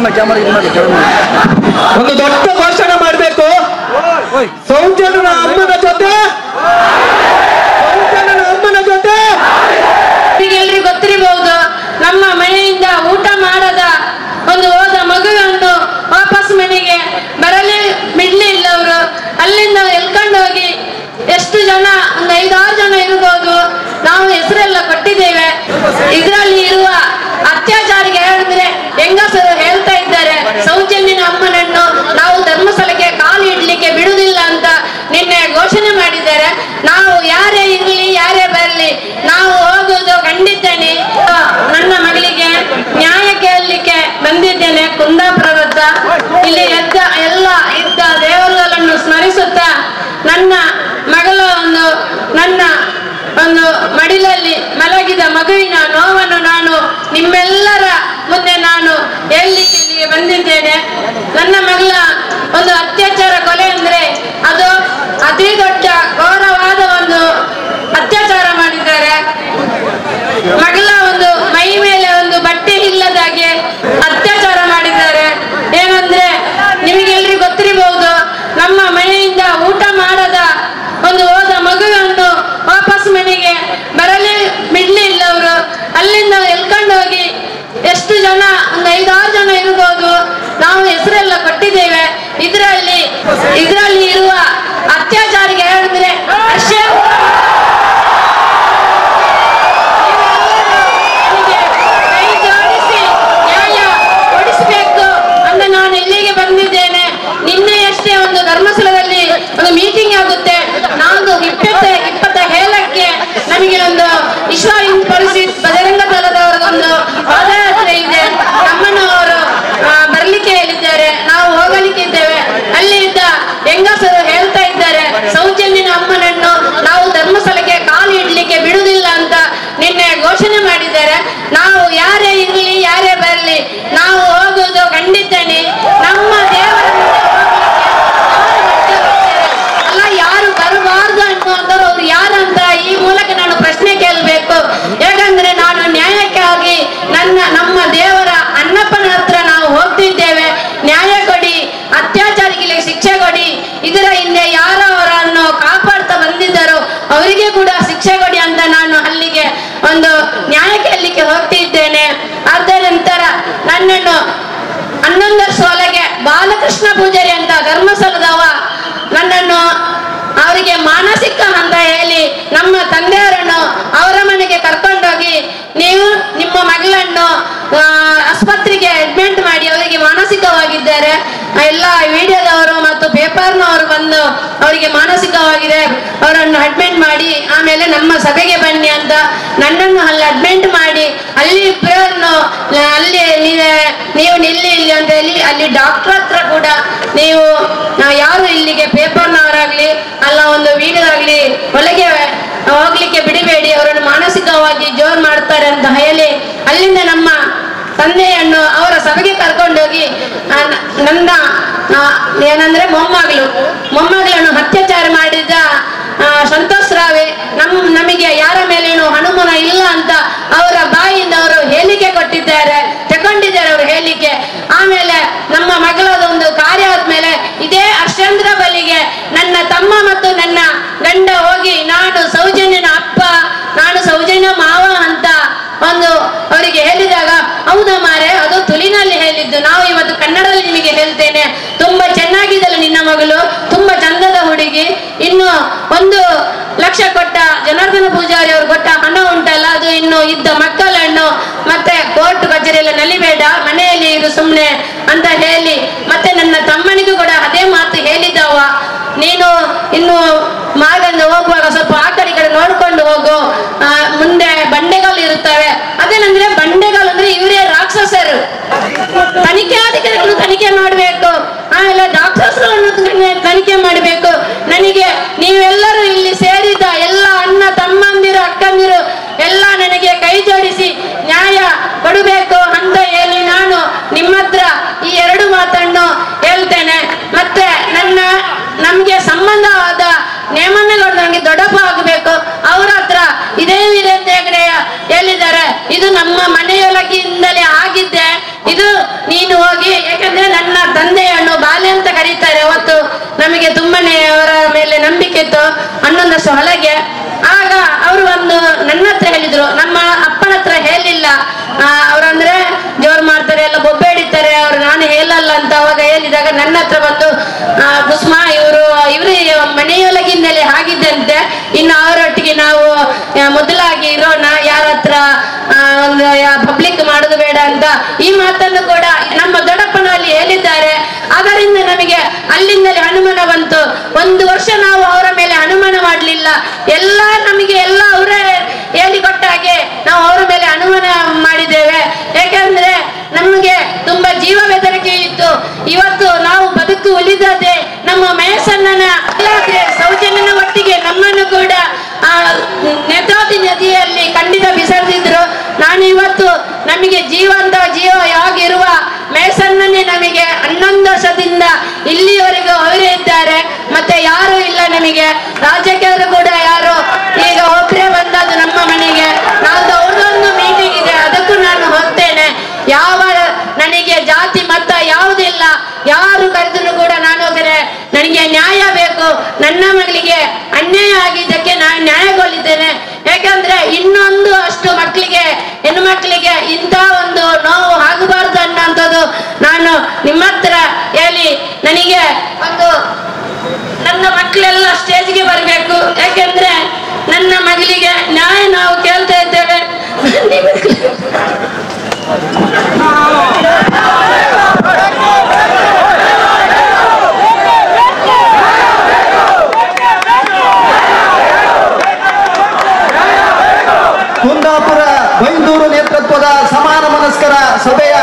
ಮಾಡಿ ಕ್ಯಾಮರಾ ಇದು ಮಾಡಿ ಕ್ಯಾಮರಾ ಮಾಡಿ ಒಂದು ದೊಡ್ಡ ಭಾಷಣ ಮಾಡಬೇಕು ಓಯ್ ಸೌಜನ್ಯನ ಅಮ್ಮನ ಜೊತೆ ಸೌಜನ್ಯನ ಅಮ್ಮನ ಜೊತೆ ಎಲ್ರಿಗೂ ಗೊತ್ತಿರಬಹುದು ನಮ್ಮ ಮನೆಯಿಂದ ಊಟ ಮಾಡದ ಒಂದು ಹೋದ ಮಗುವನ್ನು ವಾಪಸ್ ಮನೆಗೆ ಬರಲಿ ಬಿಡ್ಲಿಲ್ಲ ಅವರು ಅಲ್ಲಿಂದ ಎಲ್ಕೊಂಡು ಹೋಗಿ ಎಷ್ಟು ಜನ ಒಂದು ಐದಾರು ಜನ ಇರ್ಬೋದು ನಾವು ಹೆಸರೆಲ್ಲ ಕೊಟ್ಟಿದ್ದೇವೆ ಇದರಲ್ಲಿ ಇರುವ ಅತ್ಯಾಚಾರಿಗೆ ಹೇಳಿದ್ರೆ ಹೆಂಗಸರು ಹೇಳ್ತಾ ಇದ್ದಾರೆ ಸೌಜನ್ಯನ ಅಮ್ಮನನ್ನು ನಾವು ಧರ್ಮಸ್ಥಳಕ್ಕೆ ಕಾಲು ಇಡ್ಲಿಕ್ಕೆ ಬಿಡುವುದಿಲ್ಲ ಅಂತ ನಿನ್ನೆ ಘೋಷಣೆ ಮಾಡಿದ್ದಾರೆ ನಾವು ಯಾರೇ ಇರ್ಲಿ ಯಾರೇ ಬರಲಿ ನಾವು ಹೋಗುವುದು ಖಂಡಿತನೇ ಆ, ನನ್ನ ಮಗಳಿಗೆ ನ್ಯಾಯ ಕೇಳಲಿಕ್ಕೆ ಬಂದಿದ್ದೇನೆ ಕುಂದಾಪುರದ ಇಲ್ಲಿ ಎದ್ದ ಎಲ್ಲ ಇದ್ದ ದೇವರುಗಳನ್ನು ಸ್ಮರಿಸುತ್ತಾ ನನ್ನ ಮಗಳ ಒಂದು ನನ್ನ ಒಂದು ಮಡಿಲಲ್ಲಿ ಮಲಗಿದ ಮಗುವಿನ ನೋವನ್ನು ನಾನು ನಿಮ್ಮೆಲ್ಲರ ಮುಂದೆ ನಾನು ಹೇಳಲಿಕ್ಕೆ ಇಲ್ಲಿಗೆ ಬಂದಿದ್ದೇನೆ ನನ್ನ ಮಗಳ ಒಂದು ಅತ್ಯಾಚಾರ ಕೊಲೆ ಅಂದ್ರೆ ಅದು ಅತಿ ದೊಡ್ಡ ಘೋರವಾದ ಒಂದು ಅತ್ಯಾಚಾರ ಮಾಡಿದ್ದಾರೆ ಮಗಳ ಒಂದು ಮೈ ಮೇಲೆ ಒಂದು ಬಟ್ಟೆ ಇಲ್ಲದಾಗೆ ಅತ್ಯಾಚಾರ ಮಾಡಿದ್ದಾರೆ ಏನಂದ್ರೆ ನಿಮಗೆಲ್ರಿಗೂ ಗೊತ್ತಿರಬಹುದು ನಮ್ಮ ಮನೆಯಿಂದ ಊಟ ಮಾಡದ ಒಂದು ಹೋದ ಮಗುವನ್ನು ವಾಪಸ್ ಮನೆಗೆ ಬರಲಿ ಬಿಡ್ಲಿಲ್ಲ ಅವರು ಅಲ್ಲಿಂದ ಎಲ್ಕೊಂಡು ಹೋಗಿ ಎಷ್ಟು ಜನ ಒಂದು ಐದಾರು ಜನ ಇರ್ಬೋದು ನಾವು ಹೆಸರೆಲ್ಲ ಕೊಟ್ಟಿದ್ದೇವೆ ಇದರಲ್ಲಿ ಇದರಲ್ಲಿ ಇರುವ ಅತ್ಯಾಚಾರಿಗೆ ಹೇಳಿದ್ರೆ ಅಷ್ಟೇ ನನಗೆ ಕೈ ಜೋಡಿಸಿ ನ್ಯಾಯ ಕೊಡಿಸಬೇಕು ಅಂತ ನಾನು ಇಲ್ಲಿಗೆ ಬಂದಿದ್ದೇನೆ ನಿನ್ನೆಯಷ್ಟೇ ಒಂದು ಧರ್ಮಸ್ಥಳದಲ್ಲಿ ಒಂದು ಮೀಟಿಂಗ್ ಆಗುತ್ತೆ ನಾನು ಇಪ್ಪತ್ತ ಇಪ್ಪತ್ತ ಏಳಕ್ಕೆ ನಮಗೆ ಒಂದು ವಿಶ್ವ ಹಿಂದ್ ಪರಿಷತ್ ಬಜರಂಗ ದಳದವರದೊಂದು ಪಾದಯಾತ್ರೆ ಇದೆ ನಮ್ಮನ್ನವರು ಆ, ಬರ್ಲಿಕ್ಕೆ ಹೇಳಿದ್ದಾರೆ ನಾವು ಹೋಗಲಿಕ್ಕೆ ಇದ್ದೇವೆ ಅಲ್ಲಿ ಇದ್ದ ಹೆಂಗಸರು ಹೇಳ್ತಾ ಇದ್ದಾರೆ ಸೌಜನ್ಯನ ಅಮ್ಮನನ್ನು ನಾವು ಧರ್ಮಸ್ಥಳಕ್ಕೆ ಕಾಲು ಇಡ್ಲಿಕ್ಕೆ ಬಿಡುವುದಿಲ್ಲ ಅಂತ ನಿನ್ನೆ ಘೋಷಣೆ ಮಾಡಿದ್ದಾರೆ ನಾವು ಯಾರೇ ಇರ್ಲಿ ಯಾರೇ ಬರಲಿ ನಾವು ಹೋಗುವುದು ಖಂಡಿತನೇ ನಮ್ಮ ದೇವರ ಮುಂದೆ ಹೋಗ್ಲಿಕ್ಕೆ ಯಾರು ಬರ್ತಾರೆ? ಅಲ್ಲ ಯಾರು ಬರಬಾರ್ದು ಅನ್ನುವಂಥವ್ರು ಅವ್ರು ಯಾರು ಅಂತ ಈ ಮೂಲಕ ನಾನು ಪ್ರಶ್ನೆ ಕೇಳಬೇಕು ಯಾಕಂದ್ರೆ ನಾನು ನ್ಯಾಯಕ್ಕಾಗಿ ನನ್ನ ನಮ್ಮ ದೇವರ ಅನ್ನಪ್ಪನ ಹತ್ರ ನಾವು ಹೋಗ್ತಿದ್ದೇವೆ ನ್ಯಾಯ ಕೊಡಿ ಅತ್ಯಾಚಾರಿಗಳಿಗೆ ಶಿಕ್ಷೆ ಕೊಡಿ ಇದರ ಹಿಂದೆ ಯಾರು ಅವರನ್ನು ಕಾಪಾಡ್ತಾ ಬಂದಿದ್ದಾರೋ ಅವರಿಗೆ ಕೂಡ ಶಿಕ್ಷೆ ಕೊಡಿ ಅಂತ ನಾನು ಅಲ್ಲಿಗೆ ಒಂದು ನ್ಯಾಯ ಕೇಳಲಿಕ್ಕೆ ಹೋಗ್ತಿದ್ದೇನೆ ಅದ ನಂತರ ನನ್ನನ್ನು ಹನ್ನೊಂದು ವರ್ಷ ಒಳಗೆ ಬಾಲಕೃಷ್ಣ ಪೂಜಾರಿ ಅಂತ ಧರ್ಮಸ್ಥಳದವ ನನ್ನನ್ನು ಅವರಿಗೆ ಮಾನಸಿಕ ಅಂತ ಹೇಳಿ ನಮ್ಮ ತಂದೆಯವರನ್ನು ಅವರ ಮನೆಗೆ ಕರ್ಕೊಂಡೋಗಿ ನೀವು ನಿಮ್ಮ ಮಗಳನ್ನು ಆ, ಆಸ್ಪತ್ರೆಗೆ ಅಡ್ಮಿಟ್ ಮಾಡಿ ಅವರಿಗೆ ಮಾನಸಿಕವಾಗಿದ್ದಾರೆ ಎಲ್ಲ ವಿಡಿಯೋದವರು ಮತ್ತು ಪೇಪರ್ನವರು ಬಂದು ಅವರಿಗೆ ಮಾನಸಿಕವಾಗಿದೆ ಅವರನ್ನು ಅಡ್ಮಿಟ್ ಮಾಡಿ ಆಮೇಲೆ ನಮ್ಮ ಸಭೆಗೆ ಬನ್ನಿ ಅಂತ ನನ್ನನ್ನು ಅಲ್ಲಿ ಅಡ್ಮಿಟ್ ಮಾಡಿ ಅಲ್ಲಿ ಇಬ್ಬರನ್ನು ಅಲ್ಲಿ ನೀ- ನೀವು ನಿಲ್ಲಿ ಇಲ್ಲಿ ಅಂತ ಹೇಳಿ ಅಲ್ಲಿ ಡಾಕ್ಟರ್ ಹತ್ರ ಕೂಡ ನೀವು ಆ, ಯಾರು ಇಲ್ಲಿಗೆ ಪೇಪರ್ನವರಾಗ್ಲಿ ಅಲ್ಲ ಒಂದು ವಿಡಿಯೋದಾಗ್ಲಿ ಒಳಗೆ ಹೋಗ್ಲಿಕ್ಕೆ ಬಿಡಬೇಡಿ ಅವರನ್ನು ಮಾನಸಿಕವಾಗಿ ಜೋರ್ ಮಾಡ್ತಾರೆ ಅಂತ ಹೇಳಿ ಅಲ್ಲಿಂದ ನಮ್ಮ ತಂದೆಯನ್ನು ಅವರ ಸಭೆಗೆ ಕರ್ಕೊಂಡೋಗಿ ಆ, ನ- ನನ್ನ ಆ, ಏನಂದ್ರೆ ಮೊಮ್ಮಗಳು ಮೊಮ್ಮಗಳನ್ನು ಅತ್ಯಾಚಾರ ಮಾಡಿದ ಆ, ಸಂತೋಷ್ ರಾವೆ ನಮ್ ನಮಗೆ ಯಾರ ಮೇಲೇನು ಅನುಮಾನ ಇಲ್ಲ ಅಂತ ಅವರ ಬಾಯಿಂದ ಅವರು ಹೇಳಿಕೆ ಕೊಟ್ಟಿದ್ದಾರೆ ತಗೊಂಡಿದ್ದಾರೆ ಅವರು ಹೇಳಿಕೆ ಆಮೇಲೆ ನಮ್ಮ ಮಗಳದ ಒಂದು ಕಾರ್ಯ ಆದ್ಮೇಲೆ ಇದೇ ಹರ್ಷೇಂದ್ರ ಬಲಿಗೆ ನನ್ನ ತಮ್ಮ ಮತ್ತು ನನ್ನ ಗಂಡ ಹೋಗಿ ನಾನು ಸೌಜನ್ಯನ ಅಪ್ಪ ನಾನು ಸೌಜನ್ಯ ಮಾವ ಅಂತ ಒಂದು ಅವರಿಗೆ ಹೇಳಿದಾಗ ಹೌದಾ ಮಾರೆ ಅದು ತುಳಿನಲ್ಲಿ ಹೇಳಿದ್ದು ನಾವು ಇವತ್ತು ಕನ್ನಡದಲ್ಲಿ ನಿಮಗೆ ಹೇಳ್ತೇನೆ ತುಂಬಾ ಚೆನ್ನಾಗಿದ್ದಲ್ಲ ನಿನ್ನ ಮಗಳು ತುಂಬಾ ಚಂದದ ಹುಡುಗಿ ಇನ್ನು ಒಂದು ಲಕ್ಷ ಕೊಟ್ಟ ಜನಾರ್ದನ ಪೂಜಾರಿ ಅವರು ಕೊಟ್ಟ ಹಣ ಉಂಟಲ್ಲ ಅದು ಇನ್ನು ಇದ್ದ ಮಕ್ಕಳನ್ನು ಮತ್ತೆ ಕೋರ್ಟ್ ಕಚೇರಿಯಲ್ಲ ನಲಿಬೇಡ ಮನೆಯಲ್ಲಿ ಇರು ಸುಮ್ನೆ ಅಂತ ಹೇಳಿ ಮತ್ತೆ ನನ್ನ ತಮ್ಮನಿಗೂ ಕೂಡ ಅದೇ ಮಾತು ಹೇಳಿದವ ನೀನು ಇನ್ನು ಮಾರ್ಗದಿಂದ ಹೋಗುವಾಗ ಸ್ವಲ್ಪ ಆ ಕಡೆ ಈ ಕಡೆ ನೋಡ್ಕೊಂಡು ಹೋಗು ಆ, ಮುಂದೆ ಬಂಡೆಗಳು ಇರುತ್ತವೆ ಅದೇನಂದ್ರೆ ಬಂಡೆಗಳು ಅಂದ್ರೆ ಇವರೇ ರಾಕ್ಷಸರು ತನಿಖಾಧಿಕಾರಿಗಳು ತನಿಖೆ ಮಾಡಬೇಕು ಆಮೇಲೆ ಡಾಕ್ಟರ್ಸ್ಗಳನ್ನು ತನಿಖೆ ಮಾಡಬೇಕು ನನಗೆ ನೀವೆಲ್ಲರೂ ಇಲ್ಲಿ ಸೇರಿದ ಎಲ್ಲ ಅಣ್ಣ ತಮ್ಮಂದಿರು ಅಕ್ಕಂದಿರು ಎಲ್ಲ ನನಗೆ ಕೈ ಜೋಡಿಸಿ ನ್ಯಾಯ ಕೊಡಬೇಕು ಅಂತ ಹೇಳಿ ನಾನು ನಿಮ್ಮ ಹತ್ರ ಈ ಎರಡು ಮಾತನ್ನು ಹೇಳ್ತೇನೆ ಮತ್ತೆ ನನ್ನ ನಮ್ಗೆ ಸಂಬಂಧವಾದ ನೇಮಣ್ಣಗೌಡ ನನಗೆ ದೊಡ್ಡಪ್ಪ ಆಗಬೇಕು ಅವ್ರ ಹತ್ರ ಇದೇ ವೀರೇಂದ್ರ ಹೆಗಡೆ ಹೇಳಿದ್ದಾರೆ ಇದು ನಮ್ಮ ಮನೆಯೊಳಗಿಂದಲೇ ಆಗಿದ್ದೆ ಇದು ನೀನು ಹೋಗಿ ನಮಗೆ ತುಂಬಾನೇ ಅವರ ಮೇಲೆ ನಂಬಿಕೆ ಇತ್ತು ಹನ್ನೊಂದಷ್ಟು ಹೊಲಗೆ ಆಗ ಅವರು ಒಂದು ನನ್ನ ಹತ್ರ ಹೇಳಿದ್ರು ನಮ್ಮ ಅಪ್ಪನ ಹತ್ರ ಹೇಳಿಲ್ಲ ಆ, ಅವ್ರಂದ್ರೆ ಜೋರ್ ಮಾಡ್ತಾರೆ ಎಲ್ಲ ಬೊಬ್ಬೆ ಹಿಡಿತಾರೆ ಅವ್ರು ನಾನು ಹೇಳಲ್ಲ ಅಂತ ಅವಾಗ ಹೇಳಿದಾಗ ನನ್ನ ಹತ್ರ ಬಂದು ಆ, ಕುಸುಮ ಇವರು ಇವ್ರು ಮನೆಯೊಳಗಿಂದಲೇ ಆಗಿದ್ದಂತೆ ಇನ್ನು ಅವರೊಟ್ಟಿಗೆ ನಾವು ಆ, ಮೊದಲಾಗಿ ಇರೋಣ ಯಾರ ಹತ್ರ ಆ, ಒಂದು ಪಬ್ಲಿಕ್ ಮಾಡುದು ಬೇಡ ಅಂತ ಈ ಮಾತನ್ನು ಕೂಡ ನಮ್ಮ ದೊಡ್ಡಪ್ಪನಲ್ಲಿ ಹೇಳಿದ್ದಾರೆ ಅದರಿಂದ ನಮಗೆ ಅಲ್ಲಿಂದಲೇ ಅನುಮಾನ ಬಂತು ಒಂದು ವರ್ಷ ನಾವು ಅವರ ಮೇಲೆ ಅನುಮಾನ ಮಾಡಲಿಲ್ಲ ಎಲ್ಲ ನಮಗೆ ಎಲ್ಲ ಅವರೇ ಹೇಳಿಕೊಟ್ಟ ಹಾಗೆ ನಾವು ಅವರ ಮೇಲೆ ಅನುಮಾನ ಮಾಡಿದ್ದೇವೆ ಯಾಕಂದ್ರೆ ನಮಗೆ ತುಂಬಾ ಜೀವ ಬೆದರಿಕೆ ಇತ್ತು ಇವತ್ತು ನಾವು ಬದುಕು ಉಳಿದದೆ ನಮ್ಮ ಮಹೇಶಣ್ಣನ ಅಲ್ಲಾದ್ರೆ ಸೌಜನ್ಯನ ಒಟ್ಟಿಗೆ ನಮ್ಮನ್ನು ಕೂಡ ಆ ನೇತ್ರಾವತಿ ನದಿಯಲ್ಲಿ ಖಂಡಿತ ಬಿಸರ್ದಿದ್ರು ನಾನು ಇವತ್ತು ನಮಗೆ ಜೀವಂತ ಜೀವ ಯಾವಾಗಿರುವ ಮೇಸಣ್ಣನೇ ನಮಗೆ ಹನ್ನೊಂದು ವರ್ಷದಿಂದ ಇಲ್ಲಿಯವರೆಗೂ ಅವರೇ ಇದ್ದಾರೆ ಮತ್ತೆ ಯಾರು ಇಲ್ಲ ನಮಗೆ ರಾಜ್ಯಕ್ಕೆ ಕೂಡ ಯಾರು ಈಗ ಒಬ್ಬರೇ ಬಂದದ್ದು ನಮ್ಮ ಮನೆಗೆ ನಾಲ್ದು ಅವ್ರದೊಂದು ಮೀಟಿಂಗ್ ಇದೆ ಅದಕ್ಕೂ ನಾನು ಹೋಗ್ತೇನೆ ಯಾವ ನನಗೆ ಜಾತಿ ಮತ ಯಾವುದಿಲ್ಲ ಯಾರು ಕರೆದ್ರು ಕೂಡ ನಾನು ಹೋದರೆ ನನಗೆ ನ್ಯಾಯ ಬೇಕು ನನ್ನ ಮಗಳಿಗೆ ಅನ್ಯಾಯ ಆಗಿದ್ದಕ್ಕೆ ನಾನು ನ್ಯಾಯಗೊಳ್ಳಿದ್ದೇನೆ ಯಾಕಂದ್ರೆ ಇನ್ನೊಂದು ಅಷ್ಟು ಮಕ್ಕಳಿಗೆ ಹೆಣ್ಣು ಮಕ್ಕಳಿಗೆ ಇಂಥ ಒಂದು ನೋವು ಆಗಬಾರ್ದು ಅನ್ನೋಂಥದ್ದು ನಾನು ನಿಮ್ಮ ಹತ್ರ ಹೇಳಿ ನನಗೆ ಒಂದು ನನ್ನ ಮಕ್ಕಳೆಲ್ಲ ಸ್ಟೇಜ್ಗೆ ಬರಬೇಕು ಯಾಕೆಂದ್ರೆ ನನ್ನ ಮಗಳಿಗೆ ನ್ಯಾಯ ನಾವು ಕೇಳ್ತಾ ಇದ್ದೇವೆ ನಿಮಗೆ ಕುಂದಾಪುರ ಬೈಂದೂರು ನೇತೃತ್ವದ ಸಮಾನ ಮನಸ್ಕರ ಸಭೆಯ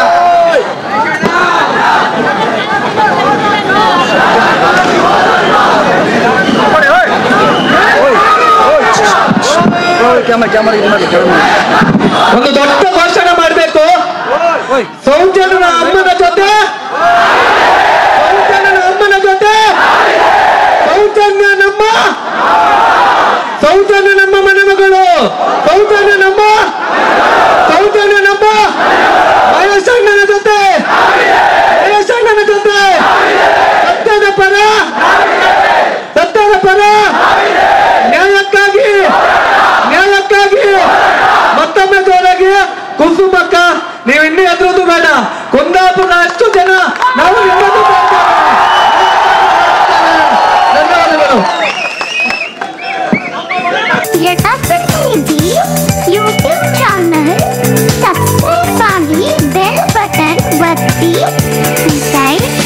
ಕ್ಯಾಮರಾ ಕ್ಯಾಮರಾ ಇದು ಮಾಡಿ ಕ್ಯಾಮರಾ ಒಂದು ದೊಡ್ಡ ಘೋಷಣೆ ಮಾಡಬೇಕು ಓಯ್ ಸೌಜನ್ಯನ ಅಮ್ಮನ ಜೊತೆ ಸೌಜನ್ಯನ ಅಮ್ಮನ ಜೊತೆ ಸೌಜನ್ಯ ನಮ್ಮ ಸೌಜನ್ಯ ನಮ್ಮ ಮನೆ ಮಗಳು ಸೌಜನ್ಯ ನಮ್ಮ ಸೌಜನ್ಯ ನಮ್ಮ ಮಹೇಶಣ್ಣನ ಜೊತೆ ಮಹೇಶಣ್ಣನ ಜೊತೆ ಸತ್ಯದ ಪರ ಸತ್ಯದ ಪರ ನ್ಯಾಯಕ್ಕಾಗಿ ನ್ಯಾಯಕ್ಕಾಗಿ ಮತ್ತೊಮ್ಮೆ ಜೋರಾಗಿ ಕುಸುಮಕ್ಕ ನೀವು ಇನ್ನೂ ಎದುರೋದು ಬೇಡ ಕುಂದಾಪುರ ಅಷ್ಟು ಜನ ನಾವು ನಿಮ್ಮದು ಧನ್ಯವಾದಗಳು ಯಥಾಸ್ಥಿತಿ ಯೂಟ್ಯೂಬ್ ಚಾನಲ್ ಸಬ್ಸ್ಕ್ರೈಬ್ ಮಾಡಿ ಬೆಲ್ ಬಟನ್ ಒತ್ತಿ ಸೈಡ್